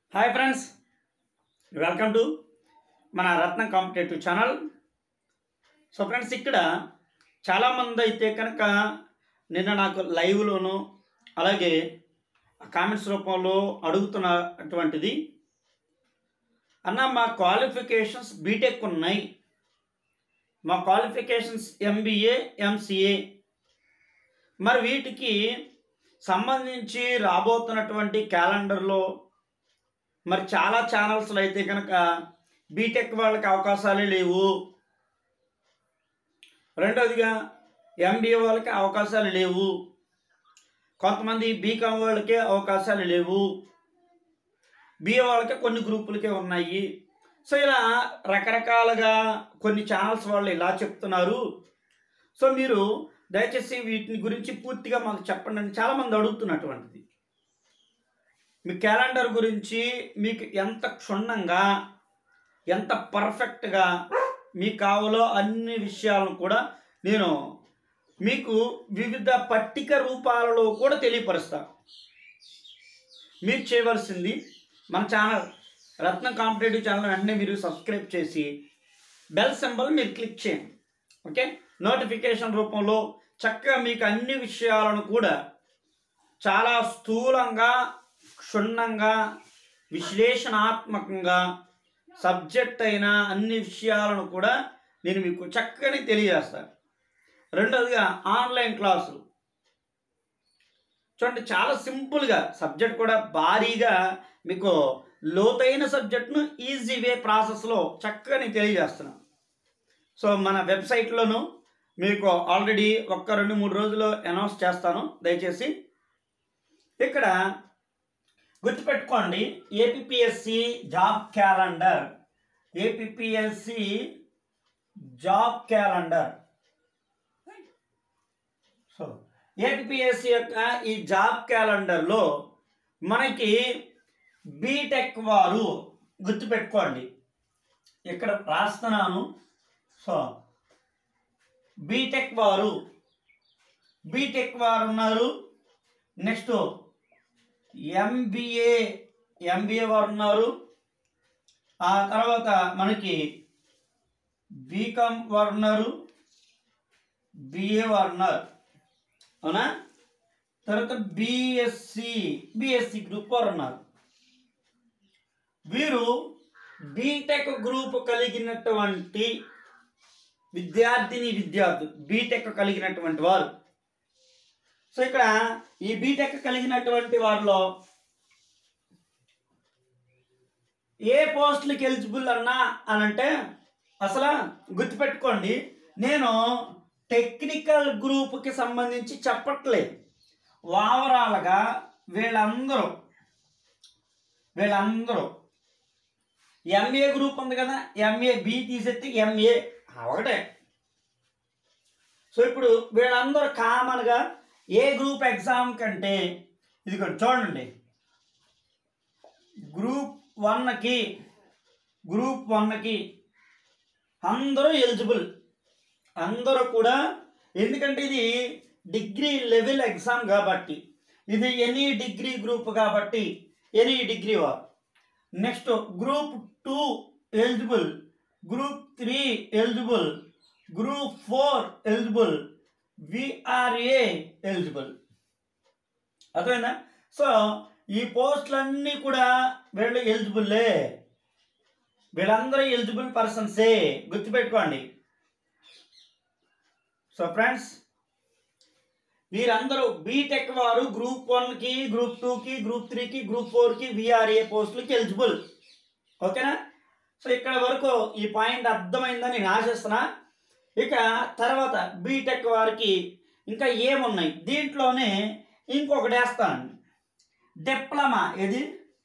hi friends welcome to మన Ratnam competitive channel so friends ఇక్కడ చాలామంది అయితే కనుక నిన్న నాకు లైవ్లోను అలాగే కామెంట్స్ రూపంలో అడుగుతున్నటువంటిది అన్న మా క్వాలిఫికేషన్స్ బీటెక్ ఉన్నాయి మా క్వాలిఫికేషన్స్ ఎంబీఏ ఎంసీఏ మరి వీటికి సంబంధించి రాబోతున్నటువంటి క్యాలెండర్లో మరి చాలా ఛానల్స్లో అయితే కనుక బీటెక్ వాళ్ళకి అవకాశాలే లేవు రెండోదిగా ఎంబీఏ వాళ్ళకి అవకాశాలు లేవు కొంతమంది బీకామ్ వాళ్ళకే అవకాశాలు లేవు బిఏ వాళ్ళకి కొన్ని గ్రూపులకే ఉన్నాయి సో ఇలా రకరకాలుగా కొన్ని ఛానల్స్ వాళ్ళు ఇలా చెప్తున్నారు సో మీరు దయచేసి వీటిని గురించి పూర్తిగా మాకు చెప్పండి అని చాలామంది అడుగుతున్నటువంటిది మీ క్యాలెండర్ గురించి మీకు ఎంత క్షుణ్ణంగా ఎంత పర్ఫెక్ట్గా మీకు కావాలో అన్ని విషయాలను కూడా నేను మీకు వివిధ పట్టిక రూపాలలో కూడా తెలియపరుస్తా మీరు చేయవలసింది మన ఛానల్ రత్న కాంపిటేటివ్ ఛానల్ వెంటనే మీరు సబ్స్క్రైబ్ చేసి బెల్ సింబల్ మీరు క్లిక్ చేయండి ఓకే నోటిఫికేషన్ రూపంలో చక్కగా మీకు అన్ని విషయాలను కూడా చాలా స్థూలంగా క్షుణ్ణంగా విశ్లేషణాత్మకంగా సబ్జెక్ట్ అయిన అన్ని విషయాలను కూడా నేను మీకు చక్కని తెలియజేస్తాను రెండవదిగా ఆన్లైన్ క్లాసులు చూడండి చాలా సింపుల్గా సబ్జెక్ట్ కూడా భారీగా మీకు లోతైన సబ్జెక్ట్ను ఈజీ వే ప్రాసెస్లో చక్కగా నేను తెలియజేస్తున్నాను సో మన వెబ్సైట్లోను మీకు ఆల్రెడీ ఒక్క రెండు మూడు రోజులు అనౌన్స్ చేస్తాను దయచేసి ఇక్కడ గుర్తుపెట్టుకోండి APSC job calendar APSC job calendar so APSC యొక్క ఈ జాబ్ క్యాలెండర్లో మనకి బీటెక్ వారు గుర్తుపెట్టుకోండి ఇక్కడ రాస్తున్నాను సో బీటెక్ వారు బీటెక్ వారు ఉన్నారు నెక్స్ట్ ఎంబీఏ ఎంబీఏ వారు ఉన్నారు ఆ తర్వాత మనకి బీకామ్ వారు ఉన్నారు బిఏ వారు ఉన్నారు అవునా తర్వాత బిఎస్సి బిఎస్సి గ్రూప్ వారు ఉన్నారు వీరు బీటెక్ గ్రూప్ కలిగినటువంటి విద్యార్థిని విద్యార్థులు బీటెక్ కలిగినటువంటి వారు సో ఇక్కడ ఈ బీటెక్ కలిగినటువంటి వారిలో ఏ పోస్టులకి ఎలిజిబుల్ అన్నా అని అంటే అసలు గుర్తుపెట్టుకోండి నేను టెక్నికల్ గ్రూప్కి సంబంధించి చెప్పట్లేదు ఓవరాల్గా వీళ్ళందరూ వీళ్ళందరూ ఎంఏ గ్రూప్ ఉంది కదా ఎంఏ బి తీసేస్తే ఎంఏ ఒకటే సో ఇప్పుడు వీళ్ళందరూ కామన్గా ఏ గ్రూప్ ఎగ్జామ్ కంటే ఇది చూడండి గ్రూప్ వన్కి గ్రూప్ వన్కి అందరూ ఎలిజిబుల్ అందరూ కూడా ఎందుకంటే ఇది డిగ్రీ లెవెల్ ఎగ్జామ్ కాబట్టి ఇది ఎనీ డిగ్రీ గ్రూప్ కాబట్టి ఎనీ డిగ్రీ వార్ next group two eligible group three eligible group four eligible VRA eligible అర్థమైందా సో ఈ పోస్టులన్నీ కూడా వీళ్ళు ఎలిజిబుల్లే వీళ్ళందరూ ఎలిజిబుల్ పర్సన్సే గుర్తుపెట్టుకోండి సో ఫ్రెండ్స్ వీరందరూ బీటెక్ వారు గ్రూప్ వన్కి గ్రూప్ టూకి గ్రూప్ త్రీకి గ్రూప్ ఫోర్కి విఆర్ఏ పోస్టులకి ఎలిజిబుల్ ఓకేనా సో ఇక్కడ వరకు ఈ పాయింట్ అర్థమైందని నేను ఆశిస్తున్నా ఇక తర్వాత బీటెక్ వారికి ఇంకా ఏమున్నాయి దీంట్లోనే ఇంకొకటి వేస్తాను డిప్లొమా ఇది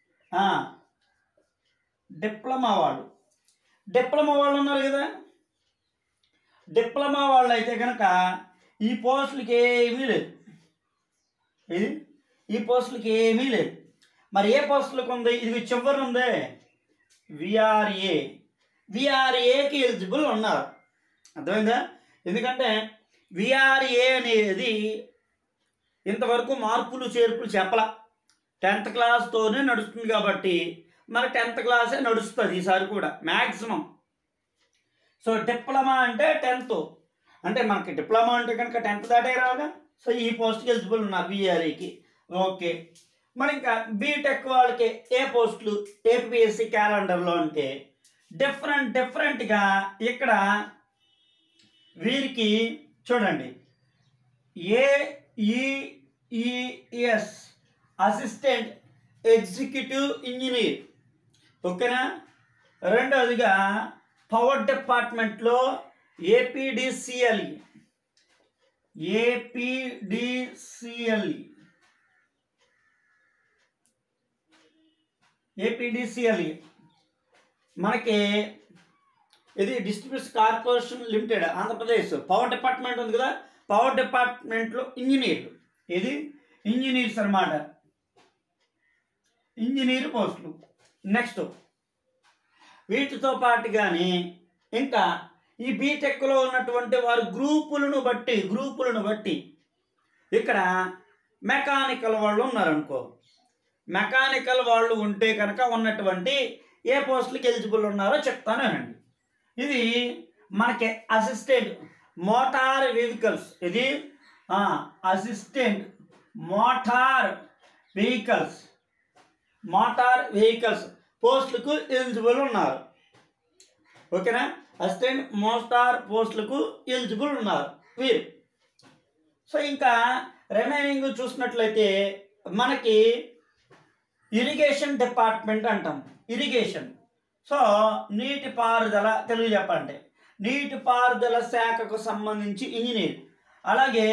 డిప్లొమా వాళ్ళు డిప్లొమా వాళ్ళు ఉన్నారు కదా డిప్లొమా వాళ్ళు అయితే కనుక ఈ పోస్టులకి ఏమీ లేదు ఇది ఈ పోస్టులకి ఏమీ లేదు మరి ఏ పోస్టులకు ఉంది ఇది చివరి ఉందే విఆర్ఏ విఆర్ఏకి ఎలిజిబుల్ ఉన్నారు అర్థమైందా ఎందుకంటే విఆర్ఏ అనేది ఇంతవరకు మార్పులు చేర్పులు చెప్పలా టెన్త్ క్లాస్తోనే నడుస్తుంది కాబట్టి మన టెన్త్ క్లాసే నడుస్తుంది ఈసారి కూడా మ్యాక్సిమం సో డిప్లొమా అంటే టెన్త్ అంటే మనకి డిప్లొమా అంటే కనుక టెన్త్ దాటే రావుగా సో ఈ పోస్ట్కి ఎలిజిబుల్ ఉన్నారు బీఆర్ఈకి ఓకే మరి ఇంకా బీటెక్ వాళ్ళకి ఏ పోస్టులు ఏపీఎస్సి క్యాలెండర్లో అంటే డిఫరెంట్ డిఫరెంట్గా ఇక్కడ వీరికి చూడండి ఏఈఈఎస్ అసిస్టెంట్ ఎగ్జిక్యూటివ్ ఇంజనీర్ ఓకేనా రెండవదిగా పవర్ డిపార్ట్మెంట్లో ఏపీడిసిఎల్ఈ ఏపీడిసిఎల్ఈ ఏపీడిసిఎల్ఈ మనకి ఇది distribution corporation limited Andhra Pradesh power department ఉంది కదా పవర్ డిపార్ట్మెంట్లో ఇంజనీర్లు ఇది ఇంజనీర్స్ అన్నమాట ఇంజనీర్ పోస్టులు నెక్స్ట్ వీటితో పాటుగానే ఇంకా ఈ బీటెక్లో ఉన్నటువంటి వారు గ్రూపులను బట్టి గ్రూపులను బట్టి ఇక్కడ మెకానికల్ వాళ్ళు ఉన్నారనుకో మెకానికల్ వాళ్ళు ఉంటే కనుక ఉన్నటువంటి ఏ పోస్టులకి ఎలిజిబుల్ ఉన్నారో చెప్తానండి ఇది మనకి అసిస్టెంట్ మోటార్ వెహికల్స్ ఇది assistant motor vehicles motor vehicles పోస్టులకు ఎలిజిబుల్ ఉన్నారు ఓకేనా అసిస్టెంట్ మోటార్ పోస్టులకు ఎలిజిబుల్ ఉన్నారు వీరు సో ఇంకా రిమైనింగ్ చూసినట్లయితే మనకి ఇరిగేషన్ డిపార్ట్మెంట్ అంటాం ఇరిగేషన్ సో నీటిపారుదల తెలుగు చెప్పండి నీటిపారుదల శాఖకు సంబంధించి ఇంజనీర్ అలాగే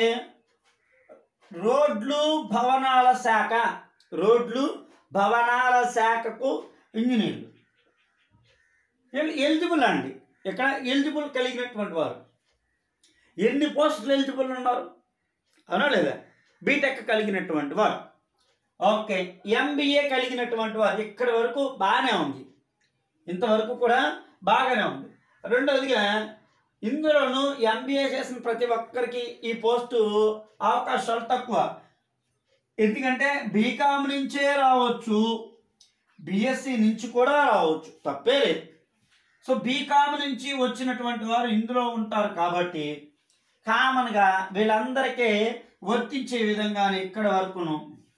రోడ్లు భవనాల శాఖ రోడ్లు భవనాల శాఖకు ఇంజనీర్లు వీళ్ళు ఎలిజిబుల్ అండి ఇక్కడ ఎలిజిబుల్ కలిగినటువంటి వారు ఎన్ని పోస్టులు ఎలిజిబుల్ ఉన్నారు అవునా లేదా బీటెక్ కలిగినటువంటి వారు ఓకే ఎంబీఏ కలిగినటువంటి వారు ఇక్కడి వరకు బాగానే ఉంది ఇంతవరకు కూడా బాగానే ఉంది రెండవదిగా ఇందులోనూ ఎంబీఏ చేసిన ప్రతి ఒక్కరికి ఈ పోస్టు అవకాశాలు తక్కువ ఎందుకంటే బీకామ్ నుంచే రావచ్చు బిఎస్సి నుంచి కూడా రావచ్చు తప్పే లేదు సో బీకామ్ నుంచి వచ్చినటువంటి వారు ఇందులో ఉంటారు కాబట్టి కామన్గా వీళ్ళందరికీ వర్తించే విధంగానే ఇక్కడ వరకును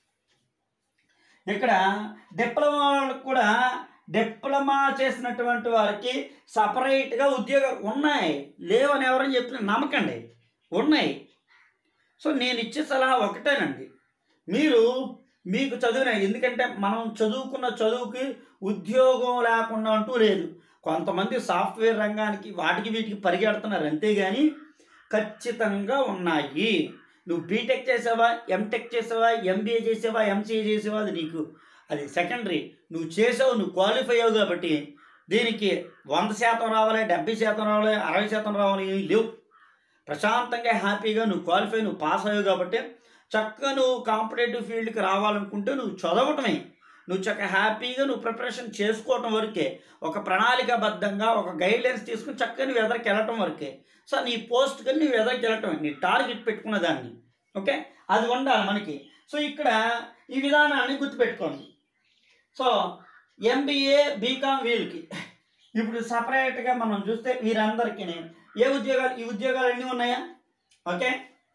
ఇక్కడ డిప్లొమా వాళ్ళకు కూడా డిప్లొమా చేసినటువంటి వారికి సపరేట్గా ఉద్యోగాలు ఉన్నాయి లేవని ఎవరని చెప్పిన నమ్మకండి ఉన్నాయి సో నేను ఇచ్చే సలహా ఒకటేనండి మీరు మీకు చదివిన ఎందుకంటే మనం చదువుకున్న చదువుకి ఉద్యోగం లేకుండా అంటూ లేదు కొంతమంది సాఫ్ట్వేర్ రంగానికి వాటికి వీటికి పరిగెడుతున్నారు అంతేగాని ఖచ్చితంగా ఉన్నాయి నువ్వు బీటెక్ చేసావా ఎంటెక్ చేసావా ఎంబీఏ చేసావా ఎంసీఏ చేసావా అది నీకు అది సెకండరీ నువ్వు చేసావు నువ్వు క్వాలిఫై అయ్యావు కాబట్టి దీనికి వంద శాతం రావాలి డెబ్బై శాతం రావాలి అరవై శాతం రావాలి ఏమీ లేవు ప్రశాంతంగా హ్యాపీగా నువ్వు క్వాలిఫై నువ్వు పాస్ అయ్యావు కాబట్టి చక్కగా నువ్వు కాంపిటేటివ్ ఫీల్డ్కి రావాలనుకుంటే నువ్వు చదవటమే నువ్వు చక్కగా హ్యాపీగా నువ్వు ప్రిపరేషన్ చేసుకోవటం వరకే ఒక ప్రణాళికాబద్ధంగా ఒక గైడ్లైన్స్ తీసుకుని చక్కగా నువ్వు ఎదరికి వెళ్ళటం వరకే సో నీ పోస్ట్ కానీ నువ్వు ఎదరికి వెళ్ళటం నీ టార్గెట్ పెట్టుకున్న దాన్ని ఓకే అది ఉండాలి మనకి సో ఇక్కడ ఈ విధానాన్ని గుర్తుపెట్టుకోండి సో ఎంబీఏ బీకామ్ వీళ్ళకి ఇప్పుడు సపరేట్గా మనం చూస్తే వీరందరికీ ఏ ఉద్యోగాలు ఈ ఉద్యోగాలు ఎన్ని ఉన్నాయా okay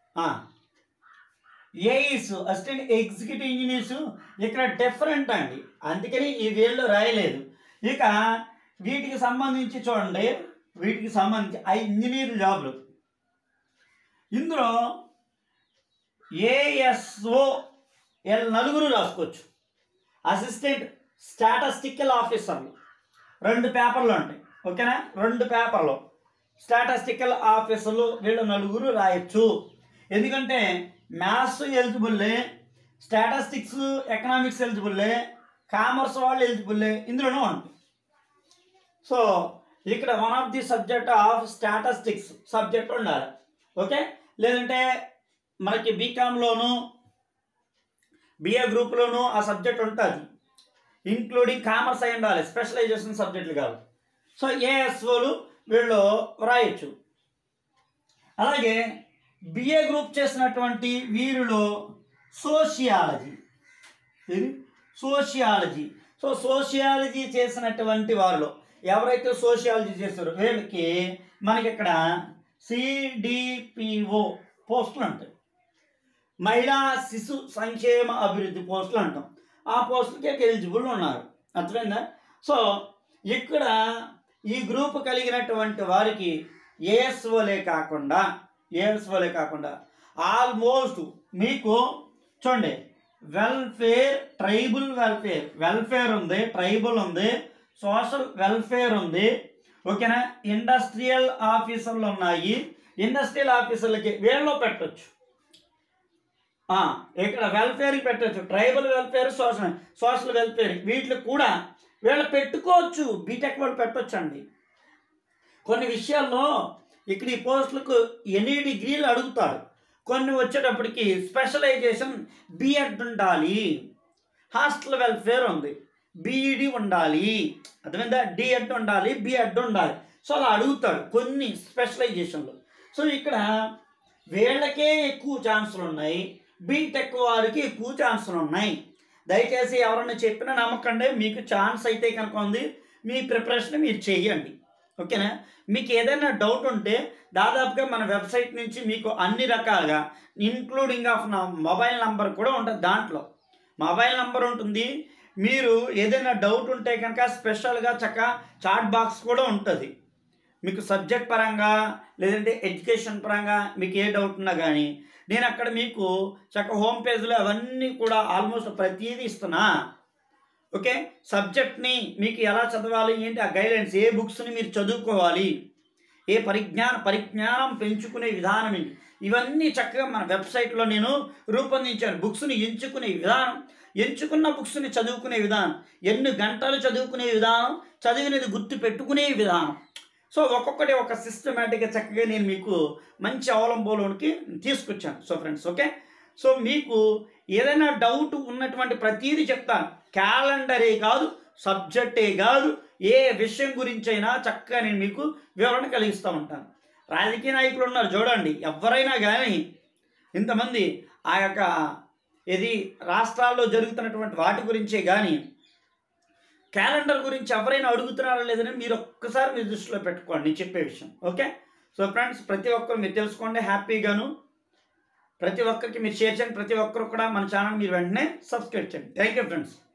AEs assistant executive engineers ఇక్కడ డిఫరెంట్ అండి అందుకని ఈ వీళ్ళు రాయలేదు ఇక వీటికి సంబంధించి చూడండి వీటికి సంబంధించి ఆ ఇంజనీర్ జాబ్లు ఇందులో ఏఎస్ఓ ఎల్ నలుగురు రాసుకోవచ్చు అసిస్టెంట్ స్టాటస్టికల్ ఆఫీసర్లు రెండు పేపర్లు ఉంటాయి ఓకేనా రెండు పేపర్లు స్టాటస్టికల్ ఆఫీసర్లు వీళ్ళు నలుగురు రాయొచ్చు ఎందుకంటే మ్యాథ్స్ ఎలిజిబుల్లే స్టాటస్టిక్స్ ఎకనామిక్స్ ఎలిజిబుల్లే కామర్స్ వాళ్ళు ఎలిజిబుల్లే ఇందులోనూ ఉంటాయి సో ఇక్కడ one of the subject of statistics subject ఉండాలి ఓకే లేదంటే మనకి బీకామ్లోను బిఏ గ్రూప్లోను ఆ సబ్జెక్ట్ ఉంటుంది ఇంక్లూడింగ్ కామర్స్ అయి ఉండాలి స్పెషలైజేషన్ సబ్జెక్టులు కాదు సో ఏఎస్ఓలు వీళ్ళు వ్రాయొచ్చు అలాగే బిఏ గ్రూప్ చేసినటువంటి వీరిలో సోషియాలజీ ఇది సోషియాలజీ సో సోషియాలజీ చేసినటువంటి వారిలో ఎవరైతే సోషియాలజీ చేస్తారో వీళ్ళకి మనకి ఇక్కడ సిడిపిఓ పోస్టులు ఉంటాయి మహిళా శిశు సంక్షేమ అభివృద్ధి పోస్టులు అంటాం ఆ పోస్టులకి ఎలిజిబుల్ ఉన్నారు అర్థమైందా సో ఇక్కడ ఈ గ్రూప్ కలిగినటువంటి వారికి ఏఎస్ఓలే కాకుండా ఏఎస్ఓలే కాకుండా ఆల్మోస్ట్ మీకు చూడండి వెల్ఫేర్ ట్రైబుల్ వెల్ఫేర్ వెల్ఫేర్ ఉంది ట్రైబుల్ ఉంది సోషల్ వెల్ఫేర్ ఉంది ఓకేనా ఇండస్ట్రియల్ ఆఫీసర్లు ఉన్నాయి ఇండస్ట్రియల్ ఆఫీసర్లకి వీళ్ళలో పెట్టొచ్చు ఆ, ఇక్కడ వెల్ఫేర్కి పెట్టొచ్చు tribal welfare social social welfare వీటికి కూడా వీళ్ళు పెట్టుకోవచ్చు బీటెక్ వాళ్ళు పెట్టొచ్చు అండి కొన్ని విషయాల్లో ఇక్కడ ఈ పోస్టులకు ఎన్ని డిగ్రీలు అడుగుతారు కొన్ని వచ్చేటప్పటికి స్పెషలైజేషన్ బిఎడ్ ఉండాలి హాస్టల్ వెల్ఫేర్ ఉంది బీఈడి ఉండాలి అర్థమైందా డిఎడ్ ఉండాలి బిఎడ్ ఉండాలి సో అలా అడుగుతాడు కొన్ని స్పెషలైజేషన్లు సో ఇక్కడ వీళ్ళకే ఎక్కువ ఛాన్సులు ఉన్నాయి బీటెక్ వారికి ఎక్కువ ఛాన్సులు ఉన్నాయి దయచేసి ఎవరన్నా చెప్పినా నమ్మకండి మీకు ఛాన్స్ అయితే కనుక ఉంది మీ ప్రిపరేషన్ మీరు చేయండి ఓకేనా మీకు ఏదైనా డౌట్ ఉంటే దాదాపుగా మన వెబ్సైట్ నుంచి మీకు అన్ని రకాలుగా ఇన్క్లూడింగ్ ఆఫ్ నా మొబైల్ నంబర్ కూడా ఉంటుంది దాంట్లో మొబైల్ నంబర్ ఉంటుంది మీరు ఏదైనా డౌట్ ఉంటే కనుక స్పెషల్గా చక్క చాట్ బాక్స్ కూడా ఉంటుంది మీకు సబ్జెక్ట్ పరంగా లేదంటే ఎడ్యుకేషన్ పరంగా మీకు ఏ డౌట్ ఉన్నా కానీ నేను అక్కడ మీకు చక్క హోమ్ పేజ్లో అవన్నీ కూడా ఆల్మోస్ట్ ప్రతిదీ ఇస్తున్నా ఓకే సబ్జెక్ట్ని మీకు ఎలా చదవాలి ఏంటి ఆ గైడెన్స్ ఏ బుక్స్ని మీరు చదువుకోవాలి ఏ పరిజ్ఞాన పరిజ్ఞానం పెంచుకునే విధానం ఏంటి ఇవన్నీ చక్కగా మన వెబ్సైట్లో నేను రూపొందించాను బుక్స్ని ఎంచుకునే విధానం ఎంచుకున్న బుక్స్ని చదువుకునే విధానం ఎన్ని గంటలు చదువుకునే విధానం చదివినది గుర్తు పెట్టుకునే విధానం సో ఒక్కొక్కటి ఒక సిస్టమేటిక్గా చక్కగా నేను మీకు మంచి అవలంబంలోనికి తీసుకొచ్చాను సో ఫ్రెండ్స్ ఓకే సో మీకు ఏదైనా డౌట్ ఉన్నటువంటి ప్రతీది చెప్తాను క్యాలెండరే కాదు సబ్జెక్టే కాదు ఏ విషయం గురించి అయినా చక్కగా నేను మీకు వివరణ కలిగిస్తూ ఉంటాను రాజకీయ నాయకులు ఉన్నారు చూడండి ఎవరైనా కానీ ఇంతమంది ఆ యొక్క ఇది రాష్ట్రాల్లో జరుగుతున్నటువంటి వాటి గురించే కానీ క్యాలెండర్ గురించి ఎవరైనా అడుగుతున్నారా లేదని మీరు ఒక్కసారి మీ దృష్టిలో పెట్టుకోండి నేను చెప్పే విషయం ఓకే సో ఫ్రెండ్స్ ప్రతి ఒక్కరు మీరు తెలుసుకోండి హ్యాపీగాను ప్రతి ఒక్కరికి మీరు షేర్ చేయండి ప్రతి ఒక్కరు కూడా మన ఛానల్ మీరు వెంటనే సబ్స్క్రైబ్ చేయండి థ్యాంక్ యూ ఫ్రెండ్స్